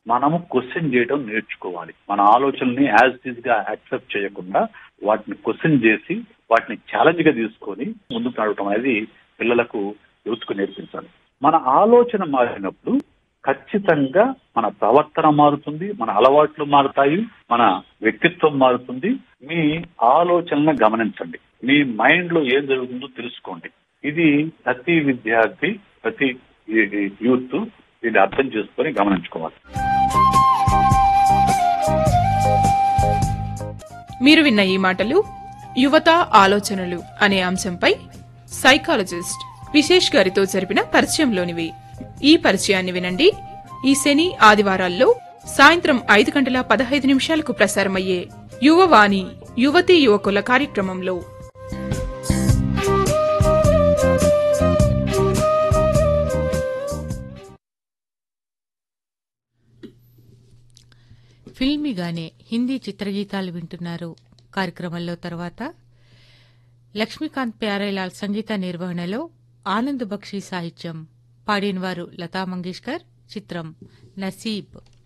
మనము క్వశ్చన్ చేయడం నేర్చుకోవాలి మన ఆలోచనల్ని యాజ్ ఇట్ గా యాక్సెప్ట్ చేయకుండా వాటిని క్వశ్చన్ చేసి వాటిని ఛాలెంజ్ గా తీసుకొని ముందుకు నడవటం అనేది పిల్లలకు యూత్కు నేర్పించాలి మన ఆలోచన మారినప్పుడు ఖచ్చితంగా మన ప్రవర్తన మారుతుంది మన అలవాట్లు మారుతాయి మన వ్యక్తిత్వం మారుతుంది మీ ఆలోచనలను గమనించండి మీ మైండ్ లో ఏం జరుగుతుందో తెలుసుకోండి ఇది ప్రతి విద్యార్థి ప్రతి యూత్ దీన్ని అర్థం చేసుకొని గమనించుకోవాలి మీరు విన్న ఈ మాటలు యువత ఆలోచనలు అనే అంశంపై సైకాలజిస్ట్ విశేష్ గారితో జరిపిన పరిచయంలోనివి ఈ పరిచయాన్ని వినండి ఈ శని ఆదివారాల్లో సాయంత్రం ఐదు గంటల పదహైదు నిమిషాలకు ప్రసారమయ్యే యువవాణి యువతీ యువకుల కార్యక్రమంలో ఫిల్మీగానే హిందీ చిత్రగీతాలు వింటున్నారు కార్యక్రమంలో తర్వాత లక్ష్మీకాంత్ ప్యారేలాల్ సంగీత నిర్వహణలో ఆనంద్ బక్షి సాహిత్యం పాడినవారు లతా మంగేష్కర్ చిత్రం నసీబ్